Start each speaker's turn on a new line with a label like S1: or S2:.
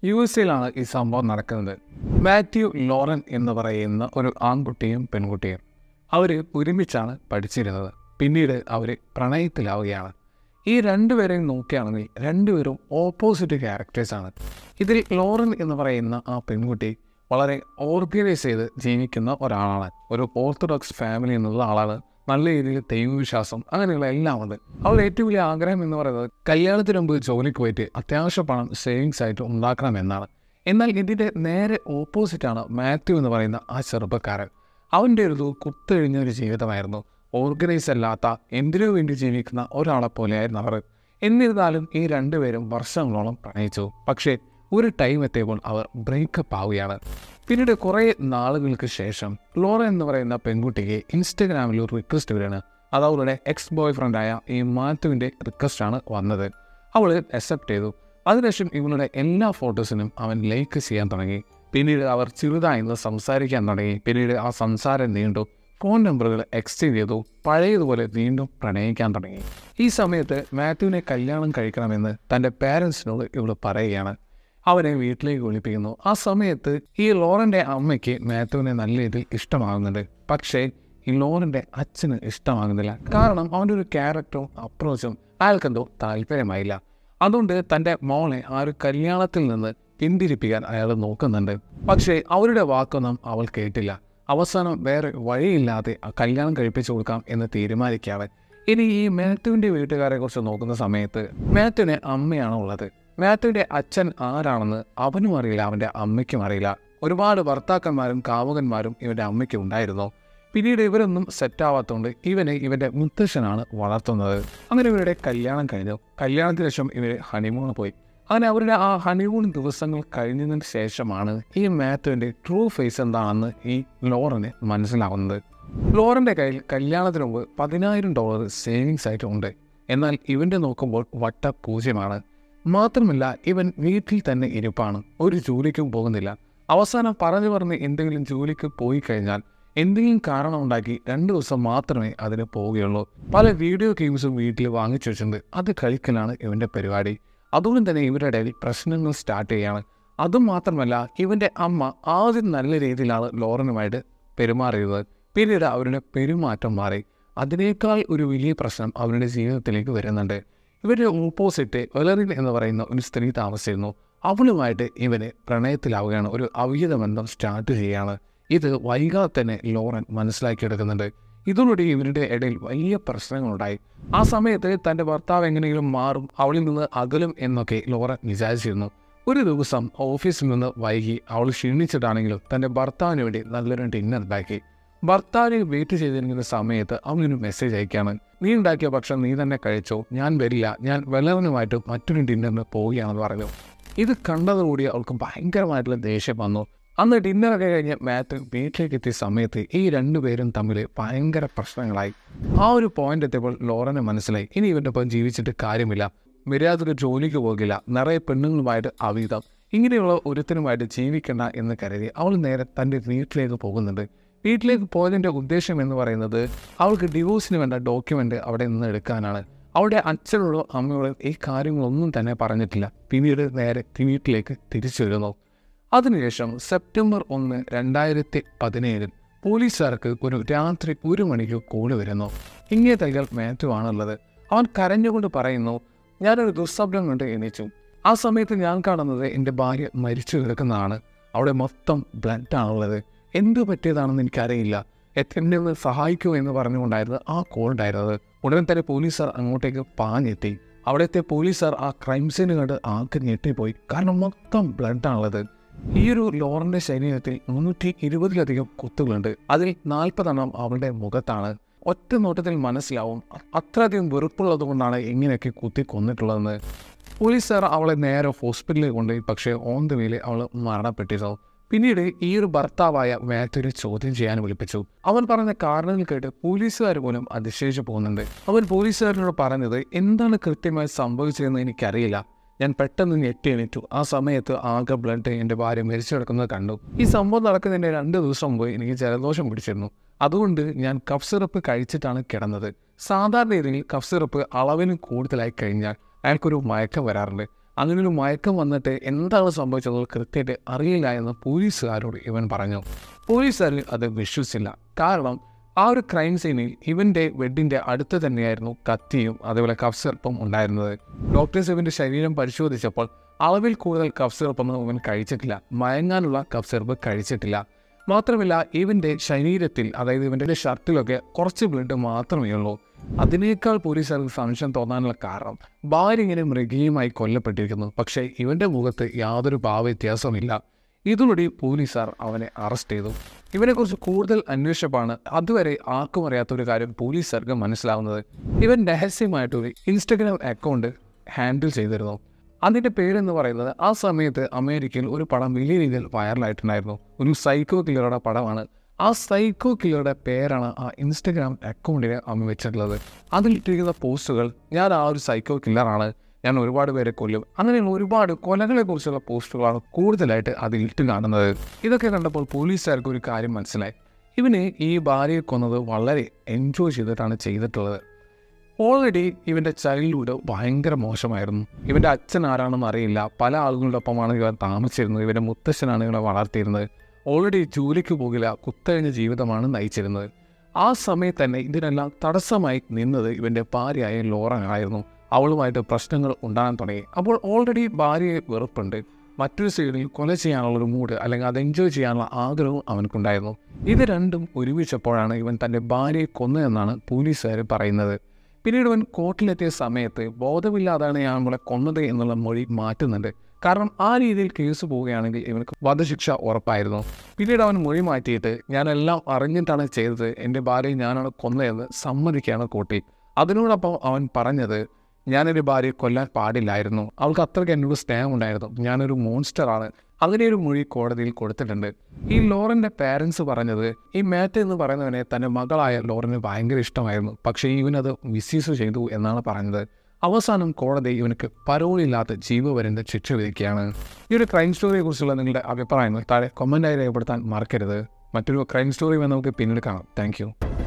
S1: U S എയിലാണ് ഈ സംഭവം നടക്കുന്നത് മാത്യു ലോറൻ എന്ന് പറയുന്ന ഒരു ആൺകുട്ടിയും പെൺകുട്ടിയും അവർ ഒരുമിച്ചാണ് പഠിച്ചിരുന്നത് പിന്നീട് അവർ പ്രണയത്തിലാവുകയാണ് ഈ രണ്ടുപേരെയും നോക്കുകയാണെങ്കിൽ രണ്ടുപേരും ഓപ്പോസിറ്റ് ക്യാരക്ടേഴ്സാണ് ഇതിൽ ലോറൻ എന്ന് പറയുന്ന ആ പെൺകുട്ടി വളരെ ഓർഗനൈസ് ചെയ്ത് ജീവിക്കുന്ന ഒരാളാണ് ഒരു ഓർത്തഡോക്സ് ഫാമിലി എന്നുള്ള ആളാണ് നല്ല രീതിയിൽ ദൈവവിശ്വാസം അങ്ങനെയുള്ള എല്ലാം ഉണ്ട് അവളുടെ ഏറ്റവും വലിയ ആഗ്രഹം എന്ന് പറയുന്നത് കല്യാണത്തിന് മുമ്പ് ജോലിക്ക് പോയിട്ട് അത്യാവശ്യ പണം സേവിങ്സ് ആയിട്ട് ഉണ്ടാക്കണം എന്നാണ് എന്നാൽ ഇതിൻ്റെ നേരെ ഓപ്പോസിറ്റാണ് മാത്യു എന്ന് പറയുന്ന ആ ചെറുപ്പക്കാരൻ അവൻ്റെ ഒരു കുത്തെഴിഞ്ഞ ഒരു ജീവിതമായിരുന്നു ഓർഗനൈസ് അല്ലാത്ത എന്തിനു വേണ്ടി ജീവിക്കുന്ന ഒരാളെ പോലെയായിരുന്നു അവർ എന്നിരുന്നാലും ഈ രണ്ടുപേരും വർഷങ്ങളോളം പ്രണയിച്ചു പക്ഷേ ഒരു ടൈം എത്തിയപ്പോൾ അവർ ബ്രേക്കപ്പ് ആവുകയാണ് പിന്നീട് കുറേ നാളുകൾക്ക് ശേഷം ലോറ എന്ന് പറയുന്ന പെൺകുട്ടിക്ക് ഇൻസ്റ്റഗ്രാമിൽ ഒരു റിക്വസ്റ്റ് വരികയാണ് അത് അവളുടെ എക്സ് ബോയ് ഫ്രണ്ടായ ഈ മാത്തുവിൻ്റെ റിക്വസ്റ്റാണ് വന്നത് അവൾ അക്സെപ്റ്റ് ചെയ്തു അതിനുശേഷം ഇവളുടെ എല്ലാ ഫോട്ടോസിനും അവൻ ലൈക്ക് ചെയ്യാൻ തുടങ്ങി പിന്നീട് അവർ ചെറുതായി സംസാരിക്കാൻ തുടങ്ങി പിന്നീട് ആ സംസാരം നീണ്ടു ഫോൺ നമ്പറുകൾ എക്സ്ചേഞ്ച് ചെയ്തു പഴയതുപോലെ വീണ്ടും പ്രണയിക്കാൻ തുടങ്ങി ഈ സമയത്ത് മാത്യുവിനെ കല്യാണം കഴിക്കണമെന്ന് തൻ്റെ പാരൻസിനോട് ഇവൾ പറയുകയാണ് അവനെ വീട്ടിലേക്ക് വിളിപ്പിക്കുന്നു ആ സമയത്ത് ഈ ലോറൻ്റെ അമ്മയ്ക്ക് മാത്യുവിനെ നല്ല രീതിയിൽ ഇഷ്ടമാകുന്നുണ്ട് പക്ഷേ ഈ ലോറൻ്റെ അച്ഛന് ഇഷ്ടമാകുന്നില്ല കാരണം അവൻ്റെ ഒരു ക്യാരക്ടറും അപ്രോച്ചും അയാൾക്കെന്തോ താല്പര്യമായില്ല അതുകൊണ്ട് തൻ്റെ മോളെ ആ ഒരു കല്യാണത്തിൽ നിന്ന് പിന്തിരിപ്പിക്കാൻ അയാൾ നോക്കുന്നുണ്ട് പക്ഷേ അവരുടെ വാക്കൊന്നും അവൾ കേട്ടില്ല അവസാനം വേറെ വഴിയില്ലാതെ ആ കല്യാണം കഴിപ്പിച്ചു കൊടുക്കാം എന്ന് തീരുമാനിക്കാതെ ഇനി ഈ മാത്യുവിൻ്റെ വീട്ടുകാരെ കുറിച്ച് നോക്കുന്ന സമയത്ത് മാത്യുവിന് അമ്മയാണ് ഉള്ളത് മാത്യുവിൻ്റെ അച്ഛൻ ആരാണെന്ന് അവനും അറിയില്ല അവൻ്റെ അമ്മയ്ക്കും അറിയില്ല ഒരുപാട് ഭർത്താക്കന്മാരും കാമുകന്മാരും ഇവൻ്റെ അമ്മയ്ക്ക് ഉണ്ടായിരുന്നു പിന്നീട് ഇവരൊന്നും സെറ്റാവാത്തതുകൊണ്ട് ഇവനെ ഇവൻ്റെ മുത്തശ്ശനാണ് വളർത്തുന്നത് അങ്ങനെ ഇവരുടെ കല്യാണം കഴിഞ്ഞു കല്യാണത്തിന് ശേഷം ഇവർ ഹണിമൂൺ പോയി അങ്ങനെ അവരുടെ ആ ഹണിമൂൺ ദിവസങ്ങൾ കഴിഞ്ഞതിന് ശേഷമാണ് ഈ മാത്യുവിൻ്റെ ട്രൂ ഫേസ് എന്താണെന്ന് ഈ ലോറന് മനസ്സിലാവുന്നത് ലോറൻ്റെ കയ്യിൽ കല്യാണത്തിന് മുമ്പ് പതിനായിരം ഡോളർ സേവിങ്സ് ആയിട്ട് ഉണ്ട് എന്നാൽ ഇവൻ്റെ നോക്കുമ്പോൾ വട്ട പൂജ്യമാണ് മാത്രമല്ല ഇവൻ വീട്ടിൽ തന്നെ ഇരിപ്പാണ് ഒരു ജോലിക്കും പോകുന്നില്ല അവസാനം പറഞ്ഞു പറഞ്ഞ് എന്തെങ്കിലും ജോലിക്ക് പോയി കഴിഞ്ഞാൽ എന്തെങ്കിലും കാരണം ഉണ്ടാക്കി രണ്ട് ദിവസം മാത്രമേ അതിന് പോവുകയുള്ളൂ പല വീഡിയോ ഗെയിംസും വീട്ടിൽ വാങ്ങിച്ചു വെച്ചിട്ടുണ്ട് അത് കളിക്കലാണ് ഇവൻ്റെ പരിപാടി അതുകൊണ്ട് തന്നെ ഇവരുടെ ഇടയിൽ പ്രശ്നങ്ങൾ സ്റ്റാർട്ട് ചെയ്യുകയാണ് അതും മാത്രമല്ല ഇവൻ്റെ അമ്മ ആദ്യം നല്ല രീതിയിലാണ് ലോറനുമായിട്ട് പെരുമാറിയത് പിന്നീട് അവരുടെ പെരുമാറ്റം മാറി അതിനേക്കാൾ ഒരു വലിയ പ്രശ്നം അവരുടെ ജീവിതത്തിലേക്ക് വരുന്നുണ്ട് ഇവരുടെ ഓപ്പോസിറ്റ് ഒലറിൻ എന്ന് പറയുന്ന ഒരു സ്ത്രീ താമസിച്ചിരുന്നു അവളുമായിട്ട് ഇവന് പ്രണയത്തിലാവുകയാണ് ഒരു അവിഹിത ബന്ധം സ്റ്റാർട്ട് ചെയ്യുകയാണ് ഇത് വൈകാതെ തന്നെ ലോറൻ മനസ്സിലാക്കിയെടുക്കുന്നുണ്ട് ഇതോടുകൂടി ഇവരുടെ ഇടയിൽ വലിയ പ്രശ്നങ്ങളുണ്ടായി ആ സമയത്ത് തൻ്റെ ഭർത്താവ് എങ്ങനെയെങ്കിലും മാറും അവളിൽ നിന്ന് അകലും എന്നൊക്കെ ലോറൻ വിചാരിച്ചിരുന്നു ഒരു ദിവസം ഓഫീസിൽ നിന്ന് വൈകി അവൾ ക്ഷീണിച്ചിട്ടാണെങ്കിലും തൻ്റെ ഭർത്താവിന് വേണ്ടി നല്ലൊരു ഡിന്നർ ഉണ്ടാക്കി ഭർത്താവിനെ വെയിറ്റ് ചെയ്തിരിക്കുന്ന സമയത്ത് അവനൊരു മെസ്സേജ് അയക്കുകയാണ് നീ ഉണ്ടാക്കിയ ഭക്ഷണം നീ തന്നെ കഴിച്ചോ ഞാൻ വരില്ല ഞാൻ വെള്ളവനുമായിട്ട് മറ്റൊരു ഡിന്നറിന് പോവുകയാണെന്ന് പറഞ്ഞു ഇത് കണ്ടതോടുകൂടി അവൾക്ക് ഭയങ്കരമായിട്ടുള്ള ദേഷ്യം വന്നു അന്ന് ഡിന്നറൊക്കെ കഴിഞ്ഞ് മാത്യു വീട്ടിലേക്ക് എത്തിയ സമയത്ത് ഈ രണ്ടുപേരും തമ്മിൽ ഭയങ്കര പ്രശ്നങ്ങളായി ആ ഒരു പോയിന്റ് എത്തിയപ്പോൾ ലോറന് മനസ്സിലായി ഇനി ഇവൻ്റെ ഒപ്പം ജീവിച്ചിട്ട് കാര്യമില്ല മര്യാദക്ക് ജോലിക്ക് പോകില്ല നിറയെ പെണ്ണുങ്ങളുമായിട്ട് അവിധം ഇങ്ങനെയുള്ള ഒരുത്തനുമായിട്ട് ജീവിക്കണ്ട എന്ന് കരുതി അവൾ നേരെ തൻ്റെ വീട്ടിലേക്ക് പോകുന്നുണ്ട് വീട്ടിലേക്ക് പോയതിൻ്റെ ഉദ്ദേശം എന്ന് പറയുന്നത് അവൾക്ക് ഡിവോഴ്സിന് വേണ്ട ഡോക്യുമെൻ്റ് അവിടെ നിന്ന് എടുക്കാനാണ് അവളുടെ അച്ഛനോടോ അമ്മയോടോ ഈ കാര്യങ്ങളൊന്നും തന്നെ പറഞ്ഞിട്ടില്ല പിന്നീട് നേരെ വീട്ടിലേക്ക് തിരിച്ചു വരുന്നു അതിനുശേഷം സെപ്റ്റംബർ ഒന്ന് രണ്ടായിരത്തി പതിനേഴിൽ പോലീസുകാർക്ക് ഒരു രാത്രി ഒരു മണിക്ക് കോള് വരുന്നു ഇങ്ങനെ തൈകൾ മാറ്റുവാണുള്ളത് അവൻ കരഞ്ഞുകൊണ്ട് പറയുന്നു ഞാനൊരു ദുസ്വപ്നം കൊണ്ട് എണീച്ചു ആ സമയത്ത് ഞാൻ കാണുന്നത് എൻ്റെ ഭാര്യ മരിച്ചു കിടക്കുന്നതാണ് അവിടെ മൊത്തം ബ്ലഡാണുള്ളത് എന്ത് പറ്റിയതാണെന്ന് എനിക്കറിയില്ല എന്നെ ഒന്ന് സഹായിക്കൂ എന്ന് പറഞ്ഞുകൊണ്ടായിരുന്നു ആ കോൾ ഉണ്ടായിരുന്നത് ഉടൻ തന്നെ പോലീസുകാർ അങ്ങോട്ടേക്ക് പാഞ്ഞെത്തി അവിടുത്തെ പോലീസുകാർ ആ ക്രൈം സീന് കണ്ട് ആൾക്ക് ഞെട്ടിപ്പോയി കാരണം മൊത്തം ബ്ലഡാണുള്ളത് ഈ ഒരു ലോറിൻ്റെ ശരീരത്തിൽ മുന്നൂറ്റി ഇരുപതിലധികം കുത്തുകളുണ്ട് അതിൽ നാൽപ്പതെണ്ണം അവളുടെ മുഖത്താണ് ഒറ്റ നോട്ടത്തിൽ മനസ്സിലാവും അ- അത്രയധികം വെറുപ്പുള്ളത് കൊണ്ടാണ് ഇങ്ങനെയൊക്കെ കുത്തി കൊന്നിട്ടുള്ളതെന്ന് പോലീസുകാർ അവളെ നേരെ ഹോസ്പിറ്റലിൽ കൊണ്ടുപോയി പക്ഷേ ഓൺ ദ വേയിൽ അവൾ മരണപ്പെട്ടിരുന്നു പിന്നീട് ഈ ഒരു ഭർത്താവായ മാത്യുവിനെ ചോദ്യം ചെയ്യാൻ വിളിപ്പിച്ചു അവൻ പറഞ്ഞ കാരണങ്ങൾ കേട്ട് പോലീസുകാർ പോലും അതിശയിച്ചു പോകുന്നുണ്ട് അവൻ പോലീസുകാരനോട് പറഞ്ഞത് എന്താണ് കൃത്യമായി സംഭവിച്ചതെന്ന് എനിക്കറിയില്ല ഞാൻ പെട്ടെന്ന് ഞെട്ടി എണീറ്റു ആ സമയത്ത് ആകെ ബ്ലഡ് എൻ്റെ ഭാര്യ മരിച്ചു കിടക്കുന്നത് കണ്ടു ഈ സംഭവം നടക്കുന്നതിൻ്റെ രണ്ട് ദിവസം മുമ്പ് എനിക്ക് ജലദോഷം പിടിച്ചിരുന്നു അതുകൊണ്ട് ഞാൻ കഫ് സിറപ്പ് കഴിച്ചിട്ടാണ് കിടന്നത് സാധാരണ രീതിയിൽ കഫ് സിറപ്പ് അളവിന് കൂടുതലായി കഴിഞ്ഞാൽ അയാൾക്കൊരു മയക്കം വരാറുണ്ട് അങ്ങനെ ഒരു മയക്കം വന്നിട്ട് എന്താണ് സംഭവിച്ചത് കൃത്യമായിട്ട് അറിയില്ല എന്ന് പോലീസുകാരോട് ഇവൻ പറഞ്ഞു പോലീസുകാർ അത് വിശ്വസിച്ചില്ല കാരണം ആ ഒരു ക്രൈം സീനിൽ ഇവൻ്റെ ബെഡിൻ്റെ അടുത്ത് തന്നെയായിരുന്നു കത്തിയും അതേപോലെ കഫ് സിറപ്പും ഉണ്ടായിരുന്നത് ഡോക്ടേഴ്സ് ഇവൻ്റെ ശരീരം പരിശോധിച്ചപ്പോൾ അളവിൽ കൂടുതൽ കഫ് സിറപ്പൊന്നും ഇവൻ കഴിച്ചിട്ടില്ല മയങ്ങാനുള്ള കഫ് സിറപ്പ് കഴിച്ചിട്ടില്ല മാത്രമല്ല ഇവൻ്റെ ശരീരത്തിൽ അതായത് ഇവൻ്റെ ഷർട്ടിലൊക്കെ കുറച്ച് ബ്ലഡ് മാത്രമേ ഉള്ളൂ അതിനേക്കാൾ പോലീസുകാർക്ക് സംശയം തോന്നാനുള്ള കാരണം ഭാര്യ ഇങ്ങനെ മൃഗീയമായി കൊല്ലപ്പെട്ടിരിക്കുന്നു പക്ഷേ ഇവൻ്റെ മുഖത്ത് യാതൊരു ഭാവവ്യത്യാസവുമില്ല ഇതോടെ പോലീസുകാർ അവനെ അറസ്റ്റ് ചെയ്തു ഇവനെക്കുറിച്ച് കൂടുതൽ അന്വേഷിച്ചപ്പോഴാണ് അതുവരെ ആർക്കും അറിയാത്ത ഒരു കാര്യം പോലീസുകാർക്ക് മനസ്സിലാവുന്നത് ഇവൻ രഹസ്യമായിട്ടൊരു ഇൻസ്റ്റഗ്രാം അക്കൗണ്ട് ഹാൻഡിൽ ചെയ്തിരുന്നു അതിൻ്റെ പേരെന്ന് പറയുന്നത് ആ സമയത്ത് അമേരിക്കയിൽ ഒരു പടം വലിയ രീതിയിൽ വൈറലായിട്ടുണ്ടായിരുന്നു ഒരു സൈക്കോ കില്ലറുടെ പടമാണ് ആ സൈക്കോ കില്ലറുടെ പേരാണ് ആ ഇൻസ്റ്റഗ്രാം അക്കൗണ്ടിന് അമ്മ വെച്ചിട്ടുള്ളത് അതിലിട്ടിരിക്കുന്ന പോസ്റ്റുകൾ ഞാൻ ആ ഒരു സൈക്കോ കില്ലറാണ് ഞാൻ ഒരുപാട് പേരെ കൊല്ലും അങ്ങനെയുള്ള ഒരുപാട് കൊലകളെ കുറിച്ചുള്ള പോസ്റ്റുകളാണ് കൂടുതലായിട്ട് അതിൽ ഇട്ട് കാണുന്നത് ഇതൊക്കെ കണ്ടപ്പോൾ പോലീസുകാർക്ക് ഒരു കാര്യം മനസ്സിലായി ഇവന് ഈ ഭാര്യയെ കൊന്നത് വളരെ എൻജോയ് ചെയ്തിട്ടാണ് ചെയ്തിട്ടുള്ളത് ഓൾറെഡി ഇവൻ്റെ ചൈൽഡ്ഹുഡ് ഭയങ്കര മോശമായിരുന്നു ഇവൻ്റെ അച്ഛൻ ആരാണെന്ന് അറിയില്ല പല ആളുകളുടെ ഒപ്പമാണ് ഇവൻ താമസിച്ചിരുന്നത് ഇവൻ്റെ മുത്തശ്ശനാണ് ഇവനെ വളർത്തിയിരുന്നത് ഓൾറെഡി ജോലിക്ക് പോകില്ല കുത്തഴിഞ്ഞ ജീവിതമാണ് നയിച്ചിരുന്നത് ആ സമയത്ത് തന്നെ ഇതിനെല്ലാം തടസ്സമായി നിന്നത് ഇവൻ്റെ ഭാര്യയായ ലോറൻ ആയിരുന്നു അവളുമായിട്ട് പ്രശ്നങ്ങൾ ഉണ്ടാകാൻ തുടങ്ങി അപ്പോൾ ഓൾറെഡി ഭാര്യയെ വെറുപ്പുണ്ട് മറ്റൊരു സൈഡിൽ കൊല ചെയ്യാനുള്ള ഒരു മൂഡ് അല്ലെങ്കിൽ അത് എൻജോയ് ചെയ്യാനുള്ള ആഗ്രഹവും അവനക്കുണ്ടായിരുന്നു ഇത് രണ്ടും ഒരുമിച്ചപ്പോഴാണ് ഇവൻ തൻ്റെ ഭാര്യയെ കൊന്നതെന്നാണ് പോലീസുകാർ പറയുന്നത് പിന്നീട് അവൻ കോർട്ടിലെത്തിയ സമയത്ത് ബോധമില്ലാതാണ് ഞാൻ നമ്മളെ കൊന്നത് എന്നുള്ള മൊഴി മാറ്റുന്നുണ്ട് കാരണം ആ രീതിയിൽ കേസ് പോവുകയാണെങ്കിൽ ഇവനക്ക് വധശിക്ഷ ഉറപ്പായിരുന്നു പിന്നീട് അവൻ മൊഴി മാറ്റിയിട്ട് ഞാനെല്ലാം അറിഞ്ഞിട്ടാണ് ചെയ്തത് എൻ്റെ ഭാര്യയെ ഞാനാണ് കൊന്നതെന്ന് സമ്മതിക്കുകയാണ് കോട്ടി അതിനോടൊപ്പം അവൻ പറഞ്ഞത് ഞാനൊരു ഭാര്യയെ കൊല്ലാൻ പാടില്ലായിരുന്നു അവൾക്ക് അത്രയ്ക്ക് എന്നോട് സ്നേഹം ഉണ്ടായിരുന്നു ഞാനൊരു മോൺസ്റ്ററാണ് അങ്ങനെ ഒരു മൊഴി കോടതിയിൽ കൊടുത്തിട്ടുണ്ട് ഈ ലോറൻ്റെ പാരൻസ് പറഞ്ഞത് ഈ മാറ്റ് എന്ന് പറയുന്നവനെ തൻ്റെ മകളായ ലോറന് ഭയങ്കര ഇഷ്ടമായിരുന്നു പക്ഷേ ഇവനത് മിസ്യൂസ് ചെയ്തു എന്നാണ് പറഞ്ഞത് അവസാനം കോടതി ഇവനക്ക് പരോളില്ലാത്ത ജീവപര്യന്ത ശിക്ഷ വിധിക്കുകയാണ് ഈ ഒരു ക്രൈം സ്റ്റോറിയെ കുറിച്ചുള്ള നിങ്ങളുടെ അഭിപ്രായങ്ങൾ താഴെ കൊമൻ്റായി രേഖപ്പെടുത്താൻ മറക്കരുത് മറ്റൊരു ക്രൈം സ്റ്റോറി നമുക്ക് പിന്നീട് കാണാം താങ്ക്